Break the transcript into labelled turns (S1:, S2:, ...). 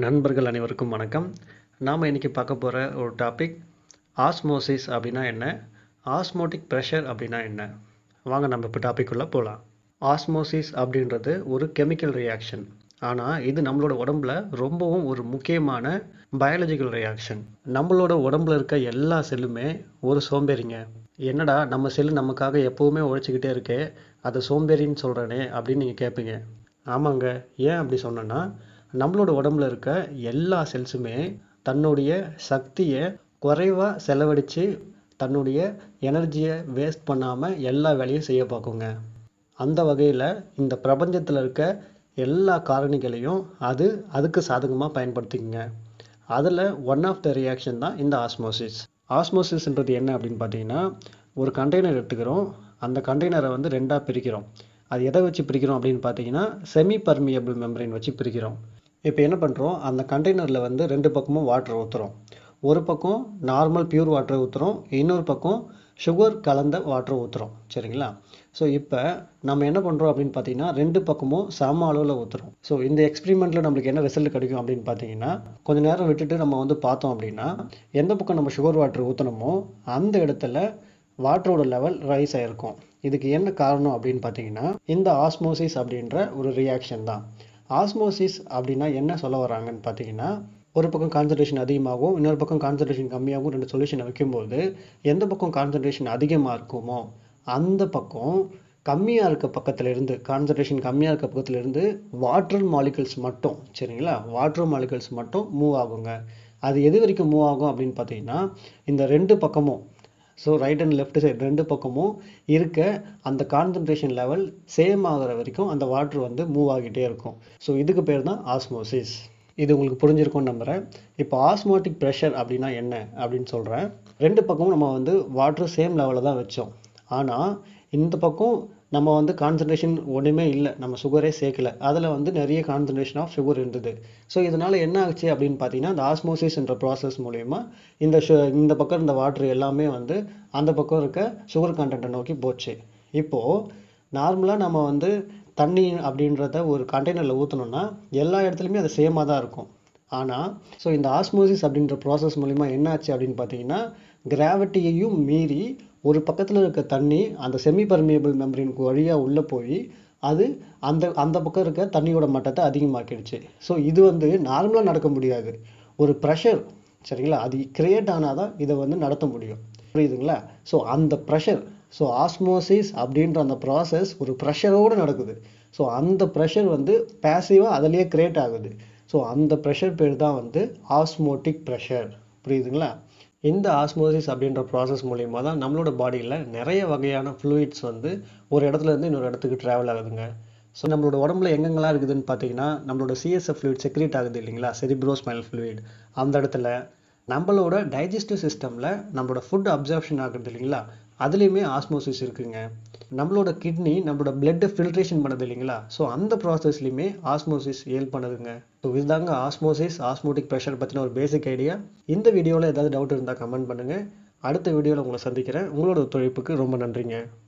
S1: நண்பர்கள் அனைவருக்கும் வணக்கம் நாம் இன்றைக்கி பார்க்க போகிற ஒரு டாபிக் ஆஸ்மோசிஸ் அப்படின்னா என்ன ஆஸ்மோட்டிக் ப்ரெஷர் அப்படின்னா என்ன வாங்க நம்ம இப்போ டாபிக்குள்ளே போகலாம் ஆஸ்மோசிஸ் அப்படின்றது ஒரு கெமிக்கல் ரியாக்ஷன் ஆனால் இது நம்மளோட உடம்புல ரொம்பவும் ஒரு முக்கியமான பயாலஜிக்கல் ரியாக்ஷன் நம்மளோட உடம்புல இருக்க எல்லா செல்லுமே ஒரு சோம்பேறிங்க என்னடா நம்ம செல் நமக்காக எப்போவுமே உழைச்சிக்கிட்டே இருக்கே அதை சோம்பேறின்னு சொல்கிறேனே அப்படின்னு நீங்கள் கேட்பீங்க ஆமாங்க ஏன் அப்படி சொன்னேன்னா நம்மளோட உடம்புல இருக்க எல்லா செல்ஸுமே தன்னுடைய சக்தியை குறைவாக செலவழித்து தன்னுடைய எனர்ஜியை வேஸ்ட் பண்ணாமல் எல்லா வேலையும் செய்ய பார்க்குங்க அந்த வகையில் இந்த பிரபஞ்சத்தில் இருக்க எல்லா காரணிகளையும் அது அதுக்கு சாதகமாக பயன்படுத்திக்கங்க அதில் ஒன் ஆஃப் த ரியாக்ஷன் தான் இந்த ஆஸ்மோசிஸ் ஆஸ்மோசிஸ்ன்றது என்ன அப்படின்னு பார்த்தீங்கன்னா ஒரு கண்டெய்னர் எடுத்துக்கிறோம் அந்த கண்டெய்னரை வந்து ரெண்டாக பிரிக்கிறோம் அது எதை வச்சு பிரிக்கிறோம் அப்படின்னு பார்த்தீங்கன்னா செமி பர்மியபிள் மெம்பரைன் வச்சு பிரிக்கிறோம் இப்போ என்ன பண்ணுறோம் அந்த கண்டெய்னரில் வந்து ரெண்டு பக்கமும் வாட்டர் ஊற்றுறோம் ஒரு பக்கம் நார்மல் பியூர் வாட்டர் ஊற்றுறோம் இன்னொரு பக்கம் சுகர் கலந்த வாட்டர் ஊற்றுறோம் சரிங்களா ஸோ இப்போ நம்ம என்ன பண்ணுறோம் அப்படின்னு பார்த்தீங்கன்னா ரெண்டு பக்கமும் சம அளவில் ஊற்றுறோம் ஸோ இந்த எக்ஸ்பெரிமெண்ட்டில் நம்மளுக்கு என்ன ரிசல்ட் கிடைக்கும் அப்படின்னு பார்த்தீங்கன்னா கொஞ்ச நேரம் விட்டுட்டு நம்ம வந்து பார்த்தோம் அப்படின்னா எந்த பக்கம் நம்ம சுகர் வாட்டர் ஊற்றணுமோ அந்த இடத்துல வாட்டரோட லெவல் ரைஸ் ஆகிருக்கும் இதுக்கு என்ன காரணம் அப்படின்னு பார்த்தீங்கன்னா இந்த ஆஸ்மோசிஸ் அப்படின்ற ஒரு ரியாக்ஷன் தான் ஆஸ்மோசிஸ் அப்படின்னா என்ன சொல்ல வராங்கன்னு பார்த்தீங்கன்னா ஒரு பக்கம் கான்சன்ட்ரேஷன் அதிகமாகும் இன்னொரு பக்கம் கான்சன்ட்ரேஷன் கம்மியாகும் ரெண்டு சொல்யூஷனை வைக்கும்போது எந்த பக்கம் கான்சன்ட்ரேஷன் அதிகமாக இருக்குமோ அந்த பக்கம் கம்மியாக இருக்க பக்கத்துல இருந்து கான்சன்ட்ரேஷன் கம்மியாக இருக்க பக்கத்துல இருந்து வாட்டர் மாலிகல்ஸ் மட்டும் சரிங்களா வாட்டர் மாலிகல்ஸ் மட்டும் மூவ் ஆகுங்க அது எது வரைக்கும் மூவ் ஆகும் அப்படின்னு பார்த்தீங்கன்னா இந்த ரெண்டு பக்கமும் so right and left side ரெண்டு பக்கமும் இருக்க அந்த கான்சன்ட்ரேஷன் லெவல் சேம் ஆகிற வரைக்கும் அந்த வாட்டர் வந்து மூவ் ஆகிட்டே இருக்கும் ஸோ இதுக்கு பேர் தான் ஆஸ்மோசிஸ் இது உங்களுக்கு புரிஞ்சிருக்கும்னு நம்புகிறேன் இப்போ ஆஸ்மோட்டிக் ப்ரெஷர் அப்படின்னா என்ன அப்படின்னு சொல்கிறேன் ரெண்டு பக்கமும் நம்ம வந்து வாட்டர் சேம் லெவலில் தான் வச்சோம் ஆனால் இந்த பக்கம் நம்ம வந்து கான்சன்ட்ரேஷன் ஒன்றுமே இல்லை நம்ம சுகரே சேர்க்கல அதில் வந்து நிறைய கான்சன்ட்ரேஷன் ஆஃப் சுகர் இருந்தது ஸோ இதனால் என்ன ஆச்சு அப்படின்னு பார்த்தீங்கன்னா இந்த ஆஸ்மோசிஸ்ன்ற ப்ராசஸ் மூலயமா இந்த சு இந்த பக்கம் இருந்த வாட்டர் எல்லாமே வந்து அந்த பக்கம் இருக்க சுகர் கண்டென்ட்டை நோக்கி போச்சு இப்போது நார்மலாக நம்ம வந்து தண்ணி அப்படின்றத ஒரு கண்டெய்னரில் ஊற்றணும்னா எல்லா இடத்துலையுமே அது சேமாக தான் இருக்கும் ஆனால் ஸோ இந்த ஆஸ்மோசிஸ் அப்படின்ற ப்ராசஸ் மூலிமா என்னாச்சு அப்படின்னு பார்த்தீங்கன்னா கிராவிட்டியையும் மீறி ஒரு பக்கத்தில் இருக்க தண்ணி அந்த செமி பர்மியபிள் மெம்பரினுக்கு வழியாக உள்ளே போய் அது அந்த அந்த பக்கம் இருக்க தண்ணியோட மட்டத்தை அதிகமாக்கிடுச்சு ஸோ இது வந்து நார்மலாக நடக்க முடியாது ஒரு ப்ரெஷர் சரிங்களா அது கிரியேட் ஆனால் தான் இதை வந்து நடத்த முடியும் புரியுதுங்களா ஸோ அந்த ப்ரெஷர் ஸோ ஆஸ்மோசிஸ் அப்படின்ற அந்த ப்ராசஸ் ஒரு ப்ரெஷரோடு நடக்குது ஸோ அந்த ப்ரெஷர் வந்து பேசிவாக அதிலேயே கிரியேட் ஆகுது ஸோ அந்த ப்ரெஷர் பேர் தான் வந்து ஆஸ்மோட்டிக் ப்ரெஷர் புரியுதுங்களா இந்த ஆஸ்மோசிஸ் அப்படின்ற ப்ராசஸ் மூலிமா தான் நம்மளோட பாடியில் நிறைய வகையான ஃப்ளூயிட்ஸ் வந்து ஒரு இடத்துல இருந்து இன்னொரு இடத்துக்கு ட்ராவல் ஆகுதுங்க ஸோ நம்மளோட உடம்புல எங்கெங்கெல்லாம் இருக்குதுன்னு பார்த்தீங்கன்னா நம்மளோட சிஎஸ்எஃப் ஃப்ளூயிட் செக்ரேட் ஆகுது இல்லைங்களா செரிப்ரோஸ்மைல் ஃப்ளூயிட் அந்த இடத்துல நம்மளோட டைஜஸ்டிவ் சிஸ்டமில் நம்மளோட ஃபுட் அப்சர்ப்ஷன் ஆகுது இல்லைங்களா அதுலேயுமே ஆஸ்மோசிஸ் இருக்குங்க நம்மளோட கிட்னி நம்மளோட பிளட்டை ஃபில்ட்ரேஷன் பண்ணுது இல்லைங்களா ஸோ அந்த ப்ராசஸ்லையுமே ஆஸ்மோசிஸ் ஹெல்ப் பண்ணுதுங்க ஸோ இதுதாங்க ஆஸ்மோசிஸ் ஆஸ்மோட்டிக் ப்ரெஷர் பற்றின ஒரு பேசிக் ஐடியா இந்த வீடியோவில் ஏதாவது டவுட் இருந்தால் கமெண்ட் பண்ணுங்கள் அடுத்த வீடியோவில் உங்களை சந்திக்கிறேன் உங்களோட ஒத்துழைப்புக்கு ரொம்ப நன்றிங்க